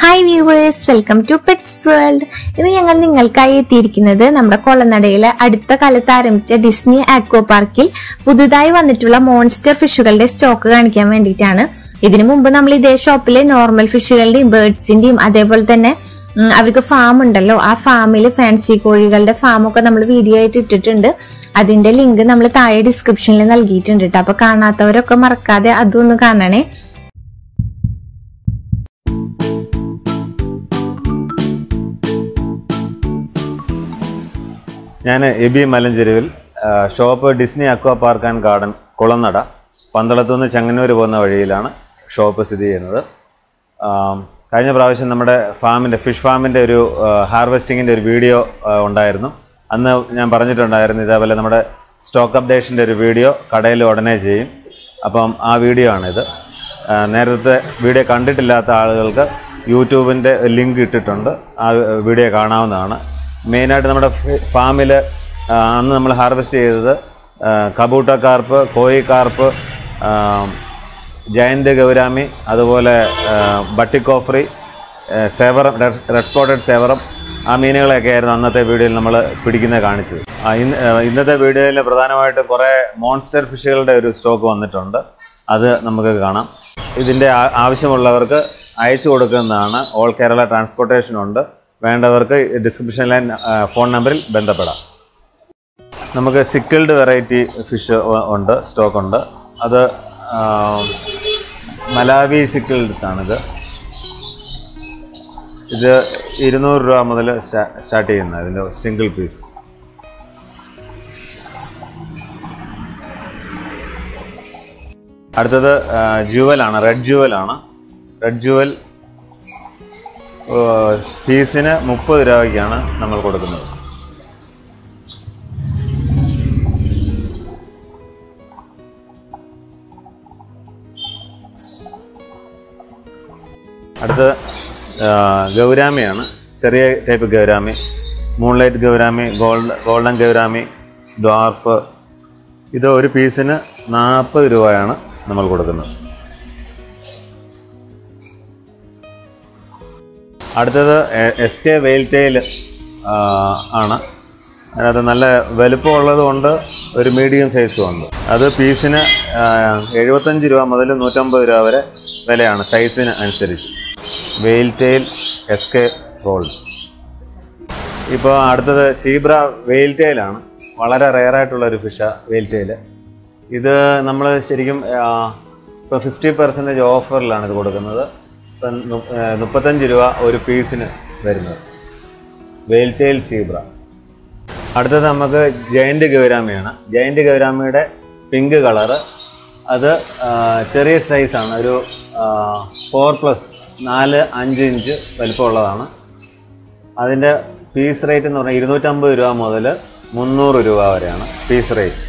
hi viewers welcome to pets world ഇന്ന് ഞങ്ങൾ നിങ്ങൾക്കായി എത്തിയിരിക്കുന്നത് നമ്മുടെ കൊള്ളനടയിലെ അടുത്ത കാലത്ത് ആരംഭിച്ച ഡിസ്നി ആക്വോ പാർക്കിൽ പുതുതായി വന്നിട്ടുള്ള മോൺസ്റ്റർ ഫിഷുകളുടെ സ്റ്റോക്ക് കാണിക്കാൻ വേണ്ടിയിട്ടാണ് ഇതിനു മുമ്പ് നമ്മൾ ഇതേ ഷോപ്പിലെ നോർമൽ ഫിഷുകളുടെയും ബേർഡ്സിന്റെയും അതേപോലെ തന്നെ ഉം, അവർക്ക് ഫാം ഉണ്ടല്ലോ ആ ഫാമിൽ ഫാൻസി കോഴികളുടെ ഫാമൊക്കെ നമ്മൾ വീഡിയോ ആയിട്ട് ഇട്ടിട്ടുണ്ട് അതിന്റെ ലിങ്ക് നമ്മൾ താഴെ ഡിസ്ക്രിപ്ഷനിൽ നൽകിയിട്ടുണ്ട് കേട്ടോ അപ്പൊ കാണാത്തവരൊക്കെ മറക്കാതെ അതൊന്ന് കാണണേ ഞാൻ എബി മലഞ്ചെരുവിൽ ആ, shop Disney aqua park and garden Kulanada പന്തളത്തുനിന്ന് ചെങ്ങന്നൂർ പോകുന്ന വഴിയിലാണ് ഷോപ്പ് സ്ഥിതി ചെയ്യുന്നത് ആ, കഴിഞ്ഞ പ്രാവശ്യം നമ്മുടെ ഫാമിൻ്റെ ഫിഷ് ഫാമിൻ്റെ ഒരു ഹാർവെസ്റ്റിങ്ങിൻ്റെ ഒരു വീഡിയോ ആ, ഉണ്ടായിരുന്നു അന്ന് ഞാൻ പറഞ്ഞിട്ടുണ്ടായിരുന്നു ഇതേപോലെ നമ്മുടെ സ്റ്റോക്ക് അപ്ഡേഷൻ്റെ ഒരു വീഡിയോ കടയിൽ ഉടനെ ചെയ്യും അപ്പം ആ വീഡിയോ ആണിത് ആ, നേരത്തെ വീഡിയോ കണ്ടിട്ടില്ലാത്ത ആളുകൾക്ക് യൂട്യൂബിൻ്റെ ലിങ്ക് ഇട്ടിട്ടുണ്ട് ആ വീഡിയോ കാണാവുന്നതാണ് മെയിനായിട്ട് നമ്മുടെ ഫാമിൽ അന്ന് നമ്മൾ ഹാർവെസ്റ്റ് ചെയ്തത് ആ, കബൂട്ട കാർപ്പ് കോഴി കാർപ്പ് ആ, ജയന്റ് ഗൗരാമി അതുപോലെ ആ, ബട്ടിക്കോഫ്രി ആ, severum red red spotted severum ആ മീനുകളെയൊക്കെ ആയിരുന്നു അന്നത്തെ വീഡിയോയിൽ നമ്മൾ പിടിക്കുന്നത് കാണിച്ചത് ആ, ഇന്ന് ആ, ഇന്നത്തെ വീഡിയോയിൽ പ്രധാനമായിട്ട് കുറേ മോൺസ്റ്റർ ഫിഷുകളുടെ ഒരു സ്റ്റോക്ക് വന്നിട്ടുണ്ട് അത് നമുക്ക് കാണാം ഇതിൻ്റെ ആ- ആവശ്യമുള്ളവർക്ക് അയച്ചു കൊടുക്കുന്നതാണ് ഓൾ കേരള ട്രാൻസ്പോർട്ടേഷൻ ഉണ്ട് വേണ്ടവർക്ക് ഡിസ്ക്രിപ്ഷൻ ലൈൻ ഫോൺ നമ്പറിൽ ബന്ധപ്പെടാം നമുക്ക് സിക്കിൾഡ് വെറൈറ്റി ഫിഷ് ഉണ്ട് സ്റ്റോക്ക് ഉണ്ട് അത് ആ, മലാവി സിക്കിൾഡ്സ് ആണിത് ഇത് ഇരുന്നൂറ് രൂപ മുതൽ സ്റ്റാർട്ട് ചെയ്യുന്നത് ഇതിൻ്റെ സിംഗിൾ പീസ് അടുത്തത് ജുവലാണ് റെഡ് ജുവലാണ് റെഡ് ജുവൽ പീസിന് മുപ്പത് രൂപയ്ക്കാണ് നമ്മൾ കൊടുക്കുന്നത് അടുത്തത് ആ, ഗൗരാമിയാണ് ചെറിയ type gourami moonlight gourami gold golden gourami dwarf ഇത് ഒരു പീസിന് നാൽപ്പത് രൂപയാണ് നമ്മൾ കൊടുക്കുന്നത് അടുത്തത് എസ് കെ വെയിൽറ്റെയിൽ ആണ് അതിനകത്ത് നല്ല വലുപ്പമുള്ളത് കൊണ്ട് ഒരു മീഡിയം സൈസും ഉണ്ട് അത് പീസിന് ആ, എഴുപത്തഞ്ച് രൂപ മുതൽ നൂറ്റമ്പത് രൂപ വരെ വിലയാണ് സൈസിന് അനുസരിച്ച് വെയിൽറ്റെയിൽ എസ് കെ ഗോൾഡ് ഇപ്പോൾ അടുത്തത് സീബ്ര വെയിൽറ്റെയിലാണ് വളരെ റെയറായിട്ടുള്ള ഒരു ഫിഷാണ് വെയിൽറ്റെയിൽ ഇത് നമ്മൾ ശരിക്കും ഇപ്പോൾ ഫിഫ്റ്റി പെർസെൻറ്റേജ് ഓഫറിലാണ് ഇത് കൊടുക്കുന്നത് ഇപ്പം നു- ആ, മുപ്പത്തഞ്ച് രൂപ ഒരു പീസിന് വരുന്നത് വെയിൽറ്റെയിൽ സീബ്ര അടുത്തത് നമുക്ക് ജയന്റ് ഗൗരാമിയാണ് ജയന്റ് ഗൗരാമിയുടെ പിങ്ക് കളറ് അത് ആ, ചെറിയ സൈസാണ് ഒരു ഫോർ പ്ലസ് നാല് അഞ്ച് ഇഞ്ച് വലിപ്പമുള്ളതാണ് അതിൻ്റെ പീസ് റേറ്റ് എന്ന് പറഞ്ഞാൽ ഇരുന്നൂറ്റമ്പത് രൂപ മുതൽ മുന്നൂറ് രൂപ വരെയാണ് പീസ് റേറ്റ്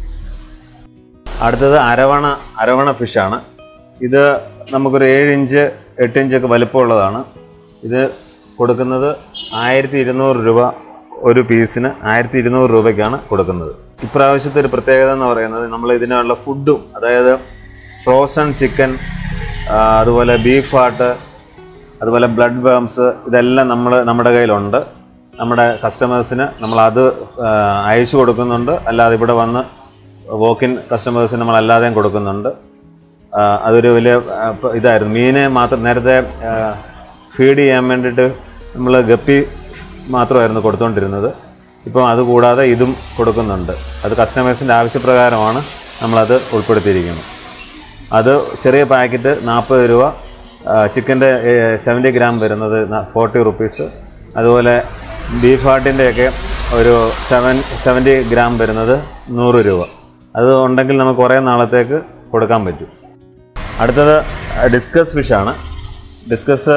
അടുത്തത് അരവണ അരവണ ഫിഷാണ് ഇത് നമുക്കൊരു ഏഴ് ഇഞ്ച് എട്ട് ഇഞ്ചൊക്കെ വലിപ്പമുള്ളതാണ് ഇത് കൊടുക്കുന്നത് ആയിരത്തി ഇരുന്നൂറ് രൂപ ഒരു പീസിന് ആയിരത്തി ഇരുന്നൂറ് രൂപയ്ക്കാണ് കൊടുക്കുന്നത് ഇപ്രാവശ്യത്തെ ഒരു പ്രത്യേകത എന്ന് പറയുന്നത് നമ്മൾ ഇതിനുള്ള ഫുഡും അതായത് ഫ്രോസൺ ചിക്കൻ അതുപോലെ ബീഫ് ഹാട്ട് അതുപോലെ ബ്ലഡ് വേംസ് ഇതെല്ലാം നമ്മൾ നമ്മുടെ കയ്യിലുണ്ട് നമ്മുടെ കസ്റ്റമേഴ്സിന് നമ്മൾ അത് അയച്ചു കൊടുക്കുന്നുണ്ട് അല്ലാതെ ഇവിടെ വന്ന് വോക്കിൻ കസ്റ്റമേഴ്സിന് നമ്മൾ അല്ലാതെയും കൊടുക്കുന്നുണ്ട് ആ, അതൊരു വലിയ ആ, ഇപ്പൊ ഇതായിരുന്നു മീനെ മാത്രം നേരത്തെ ഫീഡ് ചെയ്യാൻ വേണ്ടിയിട്ട് നമ്മൾ ഗപ്പി മാത്രമായിരുന്നു കൊടുത്തുകൊണ്ടിരുന്നത് ഇപ്പം അതുകൂടാതെ ഇതും കൊടുക്കുന്നുണ്ട് അത് കസ്റ്റമേഴ്സിൻ്റെ ആവശ്യപ്രകാരമാണ് നമ്മളത് ഉൾപ്പെടുത്തിയിരിക്കുന്നത് അത് ചെറിയ പാക്കറ്റ് നാൽപ്പത് രൂപ ചിക്കൻ്റെ സെവൻറ്റി ഗ്രാം വരുന്നത് ഫോർട്ടി റുപ്പീസ് അതുപോലെ ബീഫ് ഹാർട്ടിൻ്റെയൊക്കെ ഒരു സെവൻ സെവൻറ്റി ഗ്രാം വരുന്നത് നൂറ് രൂപ അത് ഉണ്ടെങ്കിൽ നമുക്ക് കുറേ നാളത്തേക്ക് കൊടുക്കാൻ പറ്റും അടുത്തത് ഡിസ്കസ് ഫിഷാണ് ഡിസ്കസ്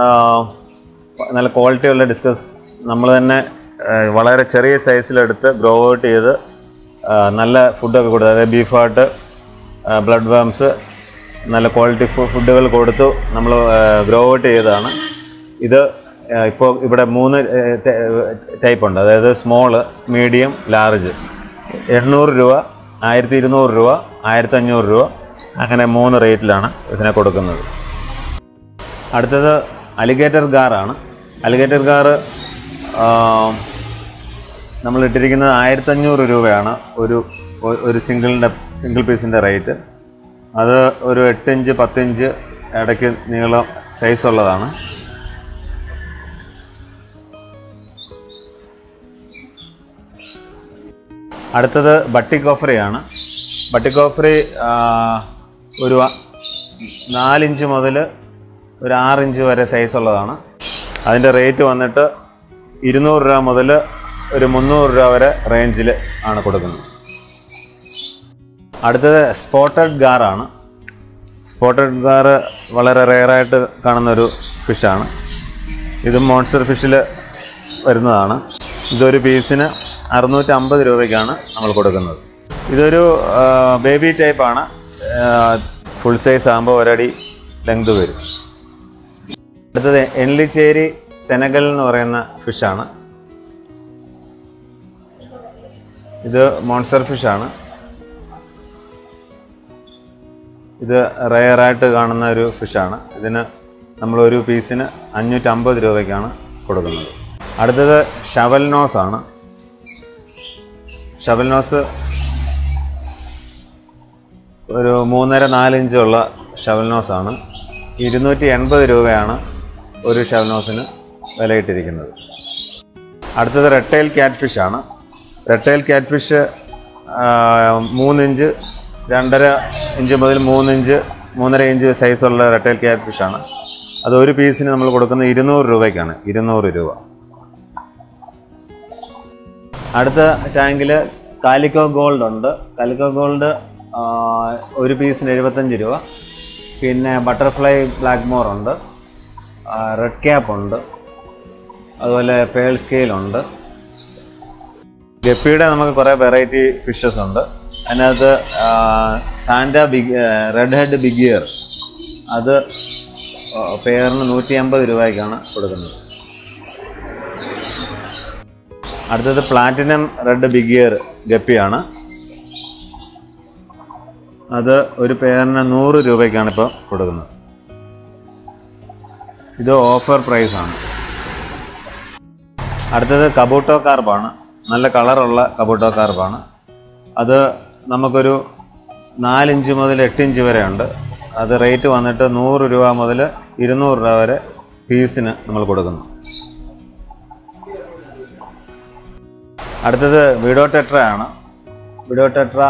നല്ല ക്വാളിറ്റിയുള്ള ഡിസ്കസ് നമ്മൾ തന്നെ ആ, വളരെ ചെറിയ സൈസിലെടുത്ത് ഗ്രോ ഔട്ട് ചെയ്ത് ആ, നല്ല ഫുഡൊക്കെ കൊടുത്ത് അതായത് ബീഫ് ഹാർട്ട് ബ്ലഡ് വേംസ് നല്ല ക്വാളിറ്റി ഫുഡുകൾ കൊടുത്തു നമ്മൾ ഗ്രോ ഔട്ട് ചെയ്തതാണ് ഇത് ഇപ്പോൾ ഇവിടെ മൂന്ന് ടൈപ്പ് ഉണ്ട് അതായത് സ്മോള് മീഡിയം ലാർജ് എണ്ണൂറ് രൂപ ആയിരത്തി ഇരുന്നൂറ് രൂപ ആയിരത്തി അഞ്ഞൂറ് രൂപ അങ്ങനെ മൂന്ന് റേറ്റിലാണ് ഇതിനെ കൊടുക്കുന്നത് അടുത്തത് അലിഗേറ്റർ ഗാറാണ് അലിഗേറ്റർ ഗാറ് നമ്മൾ ഇട്ടിരിക്കുന്നത് ആയിരത്തഞ്ഞൂറ് രൂപയാണ് ഒരു ഒ- ഒരു സിംഗിളിൻ്റെ സിംഗിൾ പീസിൻ്റെ റേറ്റ് അത് ഒരു എട്ട് ഇഞ്ച് പത്തിഞ്ച് ഇടയ്ക്ക് നീളം സൈസ് ഉള്ളതാണ് അടുത്തത് ബട്ടി കോഫറിയാണ് ബട്ടി കോഫറി ഒരു ആ- നാലിഞ്ച് മുതൽ ഒരു ആറിഞ്ച് വരെ സൈസ് ഉള്ളതാണ് അതിൻ്റെ റേറ്റ് വന്നിട്ട് ഇരുന്നൂറ് രൂപ മുതൽ ഒരു മുന്നൂറ് രൂപ വരെ റേഞ്ചിൽ ആണ് കൊടുക്കുന്നത് അടുത്തത് സ്പോട്ടഡ് ഗാറാണ് സ്പോട്ടഡ് ഗാറ് വളരെ റെയറായിട്ട് കാണുന്ന ഒരു ഫിഷാണ് ഇത് മോൺസ്റ്റർ ഫിഷിൽ വരുന്നതാണ് ഇതൊരു പീസിന് അറുന്നൂറ്റി അമ്പത് രൂപയ്ക്കാണ് നമ്മൾ കൊടുക്കുന്നത് ഇതൊരു ബേബി ടൈപ്പാണ് ഫുൾ സൈസ് ആകുമ്പോൾ ഒരടി ലെങ്ത് വരും അടുത്തത് എൻലിച്ചേരി സെനഗൽ എന്ന് പറയുന്ന ഫിഷാണ് ഇത് മോൺസ്റ്റർ ഫിഷാണ് ഇത് റയറായിട്ട് കാണുന്ന ഒരു ഫിഷാണ് ഇതിന് നമ്മൾ ഒരു പീസിന് അഞ്ഞൂറ്റമ്പത് രൂപയ്ക്കാണ് കൊടുക്കുന്നത് അടുത്തത് ഷവൽ നോസ് ആണ് ഷവൽ നോസ് ഒരു മൂന്നര നാലിഞ്ചുള്ള ഷവൽ നോസ് ആണ് ഇരുന്നൂറ്റി എൺപത് രൂപയാണ് ഒരു ഷവൽ നോസിന് വിലയിട്ടിരിക്കുന്നത് അടുത്തത് റെട്ടൈൽ ക്യാറ്റ് ഫിഷ് ആണ് റെട്ടൈൽ ക്യാറ്റ് ഫിഷ് മൂന്നിഞ്ച് രണ്ടര ഇഞ്ച് മുതൽ മൂന്നിഞ്ച് മൂന്നര ഇഞ്ച് സൈസുള്ള റെട്ടൈൽ ക്യാറ്റ് ഫിഷ് ആണ് അത് ഒരു പീസിന് നമ്മൾ കൊടുക്കുന്നത് ഇരുന്നൂറ് രൂപയ്ക്കാണ് ഇരുന്നൂറ് രൂപ അടുത്ത ടാങ്കിൽ കാലിക്കോ ഗോൾഡ് ഉണ്ട് കാലിക്കോ ഗോൾഡ് ഒരു പീസിന് എഴുപത്തഞ്ച് രൂപ പിന്നെ ബട്ടർഫ്ലൈ ബ്ലാക്ക് മോർ ഉണ്ട് റെഡ് ക്യാപ്പ് ഉണ്ട് അതുപോലെ പേൾ സ്കെയിൽ ഉണ്ട് ഗപ്പിയുടെ നമുക്ക് കുറേ വെറൈറ്റി ഫിഷസ് ഉണ്ട് അതിനകത്ത് സാൻഡ big red head big ear അത് പേരിന് നൂറ്റി അമ്പത് രൂപയ്ക്കാണ് കൊടുക്കുന്നത് അടുത്തത് പ്ലാറ്റിനം റെഡ് ബിഗ് ഇയർ ഗപ്പിയാണ് അത് ഒരു പേരിന് നൂറ് രൂപയ്ക്കാണ് ഇപ്പോൾ കൊടുക്കുന്നത് ഇത് ഓഫർ പ്രൈസ് ആണ് അടുത്തത് കബൂട്ടോ കാർപ്പാണ് നല്ല കളറുള്ള കബൂട്ടോ കാർപ്പാണ് അത് നമുക്കൊരു നാലിഞ്ച് മുതൽ എട്ട് ഇഞ്ച് വരെ ഉണ്ട് അത് റേറ്റ് വന്നിട്ട് നൂറ് രൂപ മുതൽ ഇരുന്നൂറ് രൂപ വരെ പീസിന് നമ്മൾ കൊടുക്കുന്നു അടുത്തത് വിഡോ ടെട്ര ആണ് വിഡോ ടെട്ര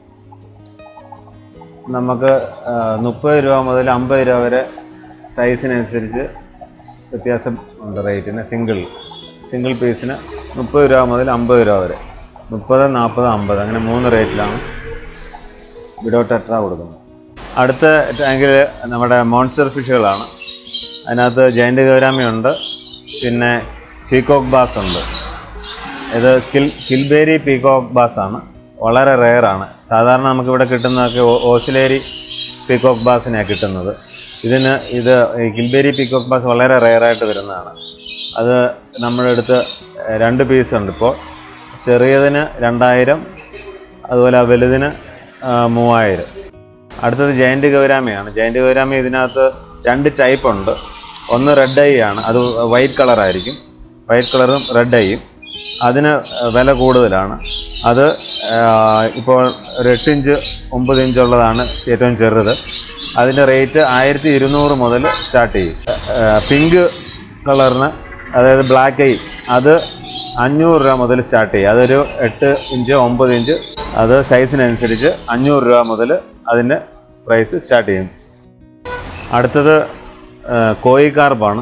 നമുക്ക് മുപ്പത് രൂപ മുതൽ അമ്പത് രൂപ വരെ സൈസിനനുസരിച്ച് വ്യത്യാസം ഉണ്ട് റേറ്റിന് സിംഗിൾ സിംഗിൾ പീസിന് മുപ്പത് രൂപ മുതൽ അമ്പത് രൂപ വരെ മുപ്പത് നാൽപ്പത് അമ്പത് അങ്ങനെ മൂന്ന് റേറ്റിലാണ് വിഡോ ടെട്ര കൊടുക്കുന്നത് അടുത്ത ടാങ്കിൽ നമ്മുടെ മോൺസ്റ്റർ ഫിഷുകളാണ് അതിനകത്ത് ജയൻ്റ് ഗൗരാമിയുണ്ട് പിന്നെ പീകോക്ക് ബാസ് ഉണ്ട് ഇത് കിൽ കിൽബേരി പീകോക്ക് ബാസ് ആണ് വളരെ റെയറാണ് സാധാരണ നമുക്കിവിടെ കിട്ടുന്നതൊക്കെ ഓ- ഓസിലേരി പീകോക്ക് ബാസിനെയാണ് കിട്ടുന്നത് ഇതിന് ഇത് ഈ കിൽബേരി പീകോക്ക് ബാസ് വളരെ റെയറായിട്ട് വരുന്നതാണ് അത് നമ്മുടെ അടുത്ത് രണ്ട് പീസ് ഉണ്ട് ഇപ്പോൾ ചെറിയതിന് രണ്ടായിരം അതുപോലെ വലുതിന് ആ, മൂവായിരം അടുത്തത് ജയൻറ്റ് ഗൗരാമിയാണ് ജയൻറ്റ് ഗൗരാമി ഇതിനകത്ത് രണ്ട് ടൈപ്പ് ഉണ്ട് ഒന്ന് റെഡ് ഐ ആണ് അത് വൈറ്റ് കളറായിരിക്കും വൈറ്റ് കളറും റെഡ് ഐയും അതിന് വില കൂടുതലാണ് അത് ആ, ഇപ്പോൾ ഒരു എട്ട് ഇഞ്ച് ഒമ്പത് ഇഞ്ച് ഉള്ളതാണ് ഏറ്റവും ചെറുത് അതിൻ്റെ റേറ്റ് ആയിരത്തി ഇരുന്നൂറ് മുതൽ സ്റ്റാർട്ട് ചെയ്യും ആ, പിങ്ക് കളറിന് അതായത് ബ്ലാക്ക് ഐ അത് അഞ്ഞൂറ് രൂപ മുതൽ സ്റ്റാർട്ട് ചെയ്യും അതൊരു എട്ട് ഇഞ്ച് ഒമ്പത് ഇഞ്ച് അത് സൈസിനനുസരിച്ച് അഞ്ഞൂറ് രൂപ മുതൽ അതിൻ്റെ പ്രൈസ് സ്റ്റാർട്ട് ചെയ്യും അടുത്തത് ആ, കോയി കാർപ്പാണ്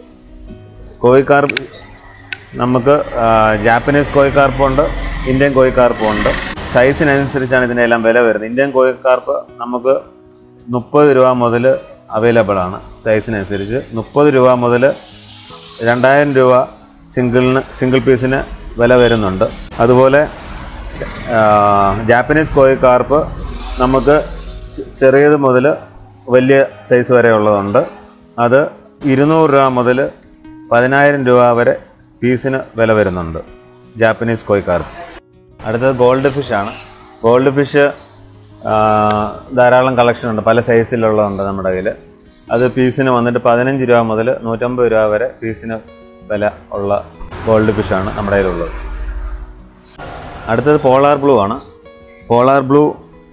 കോയി കാർപ്പ് നമുക്ക് ആ, ജാപ്പനീസ് കോയി കാർപ്പുണ്ട് ഇന്ത്യൻ കോയി കാർപ്പുണ്ട് സൈസിനനുസരിച്ചാണ് ഇതിൻ്റെ എല്ലാം വില വരുന്നത് ഇന്ത്യൻ കോയി കാർപ്പ് നമുക്ക് മുപ്പത് രൂപ മുതൽ അവൈലബിൾ ആണ് സൈസിനനുസരിച്ച് മുപ്പത് രൂപ മുതൽ രണ്ടായിരം രൂപ സിംഗിളിന് സിംഗിൾ പീസിന് വില വരുന്നുണ്ട് അതുപോലെ ആ, ജാപ്പനീസ് കോയി കാർപ്പ് നമുക്ക് ചെ- ചെറിയത് മുതൽ വലിയ സൈസ് വരെ ഉള്ളതുണ്ട് അത് ഇരുന്നൂറ് രൂപ മുതൽ പതിനായിരം രൂപ വരെ പീസിന് വില വരുന്നുണ്ട് ജാപ്പനീസ് കോയി കാർപ്പ് അടുത്തത് ഗോൾഡ് ഫിഷാണ് ഗോൾഡ് ഫിഷ് ധാരാളം കളക്ഷൻ ഉണ്ട് പല സൈസിലുള്ളതുണ്ട് നമ്മുടെ കയ്യിൽ അത് പീസിന് വന്നിട്ട് പതിനഞ്ച് രൂപ മുതൽ നൂറ്റമ്പത് രൂപ വരെ പീസിന് വില ഉള്ള ഗോൾഡ് ഫിഷാണ് നമ്മുടെ കയ്യിലുള്ളത് അടുത്തത് പോളാർ ബ്ലൂ ആണ് പോളാർ ബ്ലൂ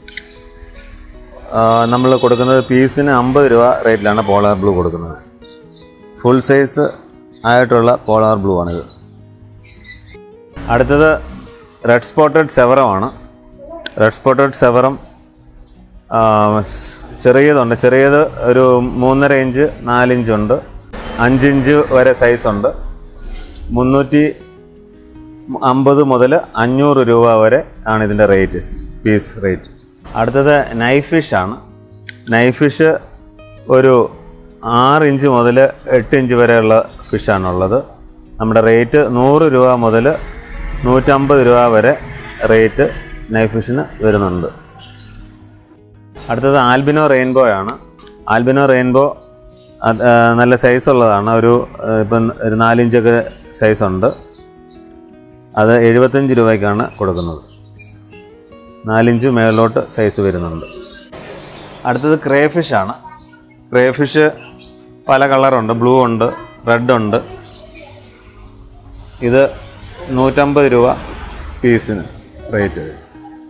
നമ്മൾ കൊടുക്കുന്നത് പീസിന് അമ്പത് രൂപ റേറ്റിലാണ് പോളാർ ബ്ലൂ കൊടുക്കുന്നത് ഫുൾ സൈസ് ആയിട്ടുള്ള പോളാർ ബ്ലൂ ആണിത് അടുത്തത് റെഡ് സ്പോട്ടഡ് സെവറമാണ് റെഡ് സ്പോട്ടഡ് സെവറം ആ, സ് ചെറിയതുണ്ട് ചെറിയത് ഒരു മൂന്നര ഇഞ്ച് നാലിഞ്ചുണ്ട് അഞ്ചിഞ്ച് വരെ സൈസുണ്ട് മുന്നൂറ്റി അമ്പത് മുതൽ അഞ്ഞൂറ് രൂപ വരെ ആണ് ഇതിൻ്റെ റേറ്റ് പീസ് റേറ്റ് അടുത്തത് നൈഫ് ഫിഷ് ആണ് നൈഫ് ഫിഷ് ഒരു ആറ് ഇഞ്ച് മുതൽ എട്ട് ഇഞ്ച് വരെയുള്ള ഫിഷാണുള്ളത് നമ്മുടെ റേറ്റ് നൂറ് രൂപ മുതൽ നൂറ്റമ്പത് രൂപ വരെ റേറ്റ് നൈഫ് ഫിഷിന് വരുന്നുണ്ട് അടുത്തത് ആൽബിനോ റെയിൻബോ ആണ് ആൽബിനോ റെയിൻബോ അത് ആ, നല്ല സൈസ് ഉള്ളതാണ് ഒരു ആ, ഇപ്പം ഒരു നാലിഞ്ചൊക്കെ സൈസ് ഉണ്ട് അത് എഴുപത്തഞ്ച് രൂപയ്ക്കാണ് കൊടുക്കുന്നത് നാലിഞ്ച് മേളിലോട്ട് സൈസ് വരുന്നുണ്ട് അടുത്തത് ക്രേ ഫിഷ് ആണ് ക്രേ ഫിഷ് പല കളറുണ്ട് ബ്ലൂ ഉണ്ട് റെഡ് ഉണ്ട് ഇത് നൂറ്റമ്പത് രൂപ പീസിന് റേറ്റ് വരും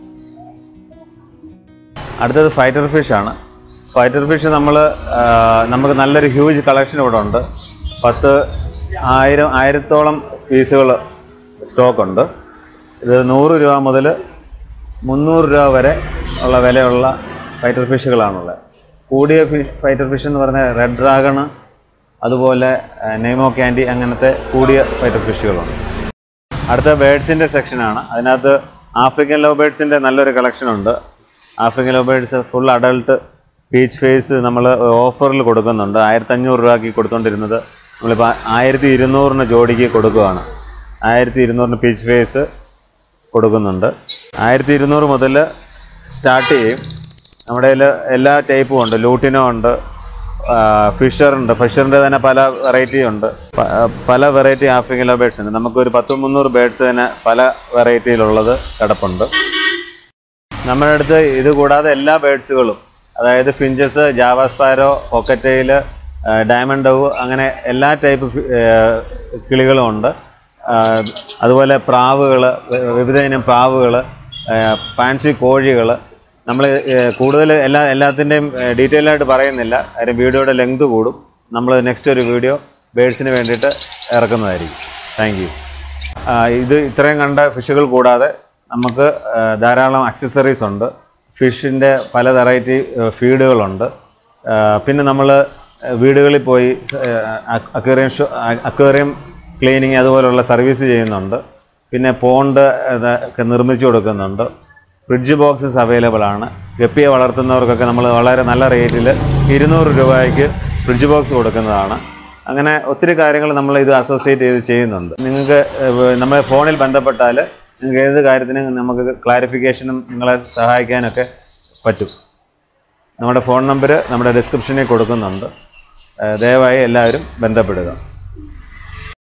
അടുത്തത് ഫൈറ്റർ ഫിഷ് ആണ് ഫൈറ്റർ ഫിഷ് നമ്മൾ നമുക്ക് നല്ലൊരു ഹ്യൂജ് കളക്ഷൻ ഇവിടെ ഉണ്ട് പത്ത് ആയിരം ആയിരത്തോളം പീസുകൾ സ്റ്റോക്ക് ഉണ്ട് ഇത് നൂറ് രൂപ മുതൽ മുന്നൂറ് രൂപ വരെ ഉള്ള വിലയുള്ള ഫൈറ്റർ ഫിഷുകളാണുള്ളത് കൂടിയ ഫിഷ് ഫൈറ്റർ ഫിഷ് എന്ന് പറഞ്ഞാൽ റെഡ് ഡ്രാഗണ് അതുപോലെ നെയ്മോ ക്യാൻഡി അങ്ങനത്തെ കൂടിയ ഫൈറ്റർ ഫിഷുകളുണ്ട് അടുത്ത ബേഡ്സിൻ്റെ സെക്ഷനാണ് അതിനകത്ത് ആഫ്രിക്കൻ ലവ് ബേഡ്സിൻ്റെ നല്ലൊരു കളക്ഷൻ ഉണ്ട് African love birds full adult peach face നമ്മൾ ഓഫറിൽ കൊടുക്കുന്നുണ്ട് ആയിരത്തി അഞ്ഞൂറ് രൂപയ്ക്ക് കൊടുത്തുകൊണ്ടിരുന്നത് നമ്മളിപ്പോൾ ആയിരത്തി ഇരുന്നൂറിന് ജോഡിക്ക് കൊടുക്കുകയാണ് ആയിരത്തി ഇരുന്നൂറിന് പീച്ച് ഫേസ് കൊടുക്കുന്നുണ്ട് ആയിരത്തി ഇരുന്നൂറ് മുതൽ സ്റ്റാർട്ട് ചെയ്യും നമ്മുടെ കയ്യിൽ എല്ലാ ടൈപ്പും ഉണ്ട് ലൂട്ടിനോ ഉണ്ട് ഫിഷറുണ്ട് ഫിഷറിൻ്റെ തന്നെ പല വെറൈറ്റി ഉണ്ട് പ- പല വെറൈറ്റി ആഫ്രിക്കൻ ലവ് ബേഡ്സ് ഉണ്ട് നമുക്കൊരു പത്ത് മുന്നൂറ് ബേഡ്സ് തന്നെ പല വെറൈറ്റിയിലുള്ളത് കിടപ്പുണ്ട് നമ്മുടെ അടുത്ത് ഇത് കൂടാതെ എല്ലാ ബേഡ്സുകളും അതായത് finches java sparrow cockatiel diamond dove അങ്ങനെ എല്ലാ ടൈപ്പ് കിളികളും ഉണ്ട് ആ, അതുപോലെ പ്രാവുകൾ വിവിധ ഇനം പ്രാവുകൾ ഫാൻസി കോഴികൾ നമ്മൾ കൂടുതൽ എല്ലാ എല്ലാത്തിൻ്റെയും ഡീറ്റെയിൽ ആയിട്ട് പറയുന്നില്ല കാര്യം വീഡിയോയുടെ ലെങ്ത് കൂടും നമ്മൾ നെക്സ്റ്റ് ഒരു വീഡിയോ ബേഡ്സിന് വേണ്ടിയിട്ട് ഇറക്കുന്നതായിരിക്കും താങ്ക് യു ഇത് ഇത്രയും കണ്ട ഫിഷുകൾ കൂടാതെ നമുക്ക് ആ, ധാരാളം അക്സസറീസ് ഉണ്ട് ഫിഷിൻ്റെ പല വെറൈറ്റി ഫീഡുകളുണ്ട് ആ, പിന്നെ നമ്മൾ വീടുകളിൽ പോയി അക്വേറിയം ഷോ അക്വേറിയം ക്ലീനിങ് അതുപോലുള്ള സർവീസ് ചെയ്യുന്നുണ്ട് പിന്നെ പോണ്ട് ഇത് ഒക്കെ നിർമ്മിച്ചു കൊടുക്കുന്നുണ്ട് ഫ്രിഡ്ജ് ബോക്സസ് അവൈലബിൾ ആണ് ഗപ്പിയെ വളർത്തുന്നവർക്കൊക്കെ നമ്മൾ വളരെ നല്ല റേറ്റിൽ ഇരുന്നൂറ് രൂപയ്ക്ക് ഫ്രിഡ്ജ് ബോക്സ് കൊടുക്കുന്നതാണ് അങ്ങനെ ഒത്തിരി കാര്യങ്ങൾ നമ്മൾ ഇത് അസോസിയേറ്റ് ചെയ്ത് ചെയ്യുന്നുണ്ട് നിങ്ങൾക്ക് ഏഹ്, നമ്മളെ ഫോണിൽ ബന്ധപ്പെട്ടാൽ നിങ്ങൾക്ക് ഏത് കാര്യത്തിനും നമുക്ക് ക്ലാരിഫിക്കേഷനും നിങ്ങളെ സഹായിക്കാനൊക്കെ പറ്റും നമ്മുടെ ഫോൺ നമ്പർ നമ്മുടെ ഡിസ്ക്രിപ്ഷനിൽ കൊടുക്കുന്നുണ്ട് ഏഹ്, ദയവായി എല്ലാവരും ബന്ധപ്പെടുക